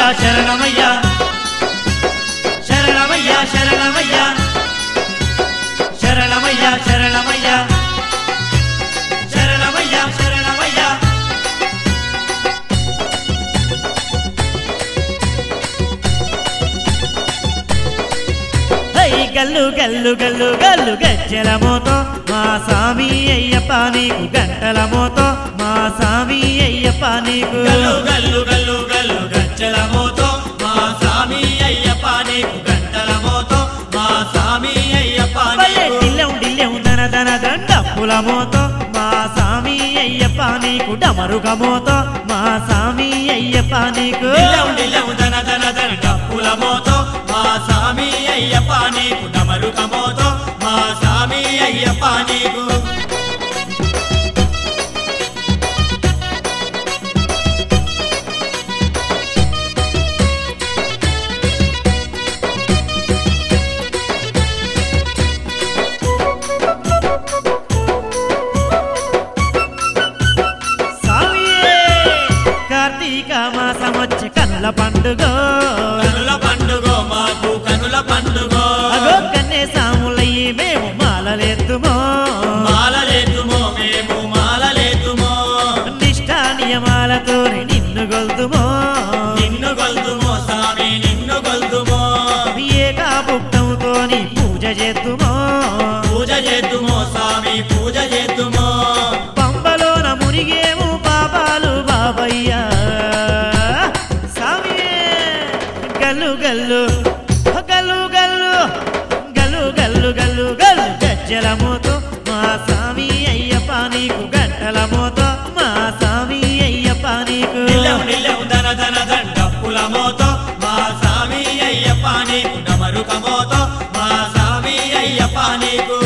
శరణమయ్య శరణమయ్య శరణమయ్య శరణమయ్య శరణమయ్య శరణమయ్య శరణమయ్య high గల్లు గల్లు గల్లు గల్లు గజ్జల మోతో మా స్వామి అయ్యప్ప నీకు గంటల మోతో మా స్వామి అయ్యప్ప నీకు గల్లు గల్లు గల్లు గల్లు గజ్జల మోతో మా స్వామి అయ్యప్ప నీకు గంటల మోతో మా స్వామి అయ్యప్ప భలే నీకు డిల్లెం డిల్లెం దన దన దండప్పుల మోతో మా స్వామి అయ్యప్ప నీకు డమరుగ మోతో మా స్వామి అయ్యప్ప నీకు డిల్లెం డిల్లెం దన దన దన డప్పుల మోతో మా స్వామి అయ్యప్ప నీకు డమరుక మోతో మా స్వామి అయ్యప్ప నీకు స్వామియే కార్తీక మాసమొచ్చి కళ్ళ పండుగ కనుల పండుగ మాకు కనుల పండుగ అగో కన్నే సాములయ్యి మేము మాలలేద్దుమో మాలలేతుమో మేము మాలలేతుమో నిష్ఠా నియమాలతో నిన్ను గొల్దుమో నిన్ను గొల్దుమో స్వామి నిన్ను గొల్దుమో ఏకా భుక్తంతో పూజ చేద్దుమో పూజ చేద్దుమో స్వామి పూజ చేద్దుమో పంబలోన మునిగేము పాపాలు బాబయ్య స్వామియే గల్లు గల్లు గల్లు గల్లు గల్లు గల్లు గల్లు గల్లు గజ్జల మోతో మా స్వామి అయ్యప్ప నీకు గంటల మోతో మా స్వామి అయ్యప్ప నీకు నిల్లెం నిల్లెం దన దన దండప్పుల మోతో మా స్వామి అయ్యప్ప నీకు డమరుక మోతో మా స్వామి అయ్యప్ప నీకు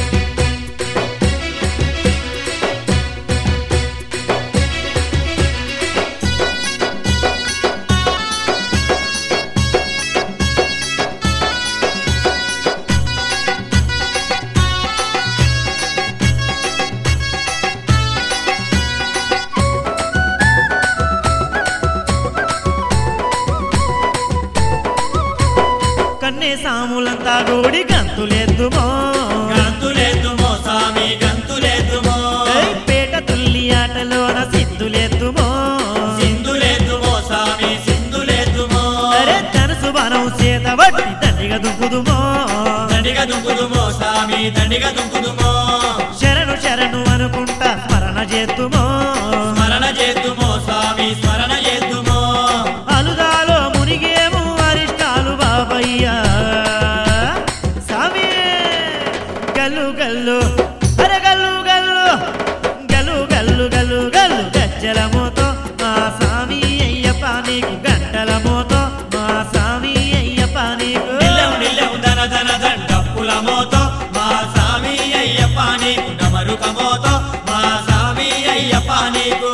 కన్నే సాములంతా గోడి గంతులేద్దుమో గంతులేద్దుమో స్వామి గంతులేద్దుమో ఏయ్ పేట తుల్లి ఆటలోన సిద్ధులేద్దుమో సింధులేద్దుమో స్వామి సింధులేద్దుమో అరే ధనుసు బనం చేత బట్టి దండిగా దుంకుదుమో దండిగా దుంకుదుమో స్వామి దండిగా దుంకుదుమో శరణు శరణు అనుకుంటా స్మరణ చేద్దుమో స్మరణ చేద్దుమో స్వామి స్మరణ చేద్దుమో అలుదాలో మునిగేము అరిష్టాలు బాబయ్యా స్వామి గల్లు గల్లు అరే గల్లు గల్లు గల్లు గల్లు గల్లు గల్లు గజ్జల మోతో మా స్వామి అయ్యప్ప నీకు గంటల మోతో మా స్వామి అయ్యప్ప నీకు నిల్లెం నిల్లెం దన దన దండప్పుల మోతో మా స్వామి అయ్యప్ప నీకు డమరుక మోతో మా స్వామి అయ్యప్ప నీకు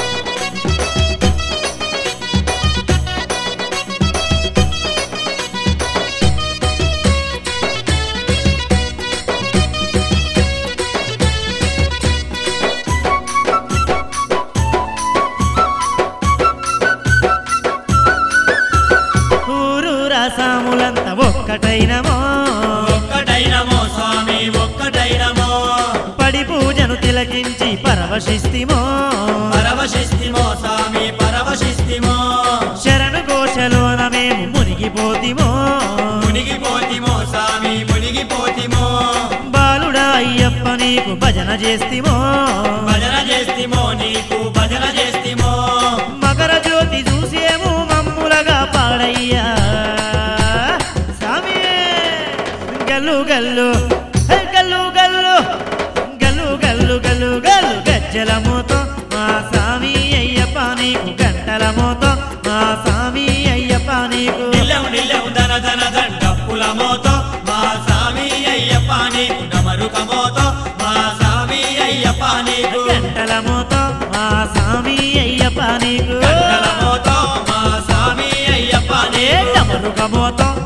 ఊరు రసాములంతా ఒక్కటైనమో ఒక్కటైనమో స్వామి ఒక్కటైనమో పడి పూజను తిలకించి పరవశిస్తిమో పరవశిస్తిమో స్వామి పరవశిస్తిమో శరణు ఘోషలోన మేము మునిగిపోతిమో మునిగిపోతిమో స్వామి మునిగిపోతిమో బాలుడా అయ్యప్ప నీకు భజన చేస్తిమో భజన చేస్తిమో నీకు భజన చేస్తిమో మకర జ్యోతి చూసేము మమ్ములగా పాడయ్యా స్వామి గల్లు గల్లు హే గల్లు గల్లు గల్లు గల్లు గల్లు గల్లు గజ్జల మోతో మా స్వామి అయ్యప్ప నీకు గంటల మోతో మా స్వామి అయ్యప్ప నీకు నిల్లెం నిల్లెం దన దన దండప్పుల మోతో మా స్వామి అయ్యప్ప నీకు డమరుక మోతో మా స్వామి అయ్యప్ప నీకు గంటల మోతో మా స్వామి అయ్యప్ప నీకు గంటల మోతో మా స్వామి అయ్యప్ప ఏ నీకు డమరుక మోతో